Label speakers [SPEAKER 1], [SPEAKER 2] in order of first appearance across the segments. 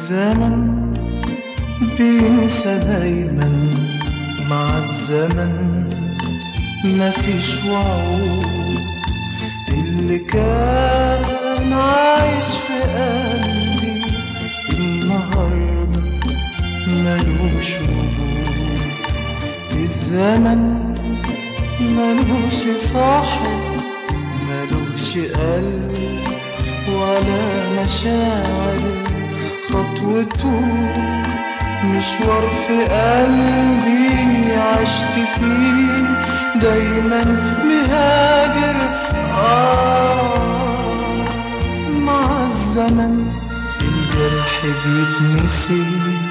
[SPEAKER 1] الزمن بينسى دايما مع الزمن مفيش وعود اللي كان عايش في قلبي النهارده ملوش وجود الزمن ملوش صاحب ملوش قلب ولا مشاعر خطوته مشوار في قلبي عشت فيه دايما مهاجر آه مع الزمن الجرح بيتنسي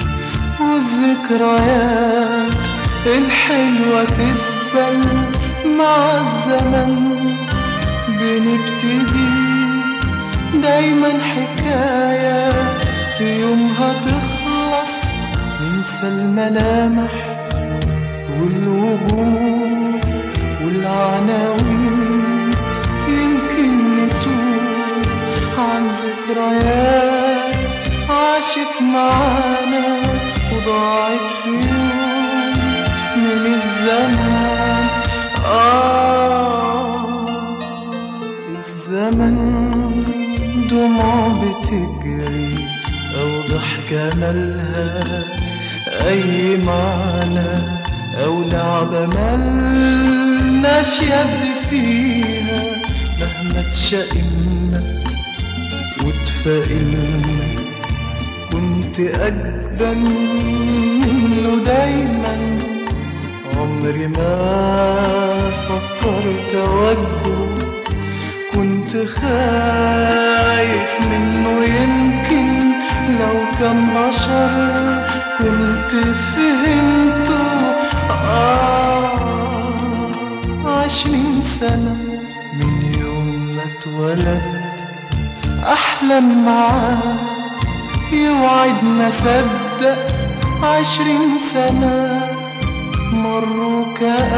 [SPEAKER 1] والذكريات الحلوة تتبل مع الزمن بنبتدي دايما حكاية في يومها تخلص ننسى الملامح والوجوه والعناوين يمكن نتوه عن ذكريات عاشت معانا وضاعت في يوم من الزمان آه الزمن دموع بتجري أو ضحكة ملها أي معنى أو لعبة ملناش يد فيها مهما تشقلنا وتفائلنا كنت أجبن منه دايما عمري ما فكرت أوجه كنت خايف منه يمكن لو كان بشر كنت فهمته آه عشرين سنة من يوم ما اتولد أحلم معاه يوعدنا صدق عشرين سنة مروا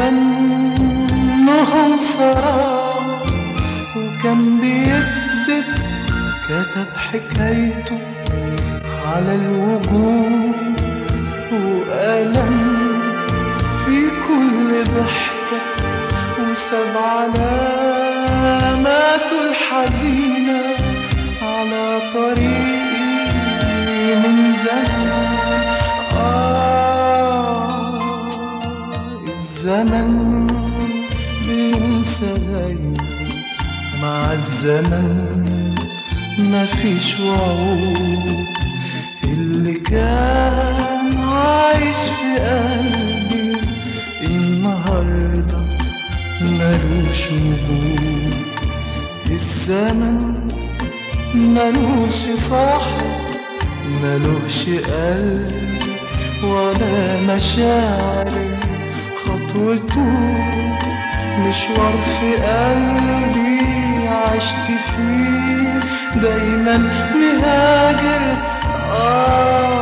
[SPEAKER 1] كأنهم سراب وكان بيكذب كتب حكايته على الوجوه وألم في كل ضحكة وساب علاماته الحزينة على طريقي من زمان آه الزمن بينسى دايما مع الزمن مفيش وعود اللي كان عايش في قلبي النهارده ملوش وجود الزمن ملوش صاحب ملوش قلب ولا مشاعر خطوته مشوار في قلبي عشت فيه دايما مهاجر آه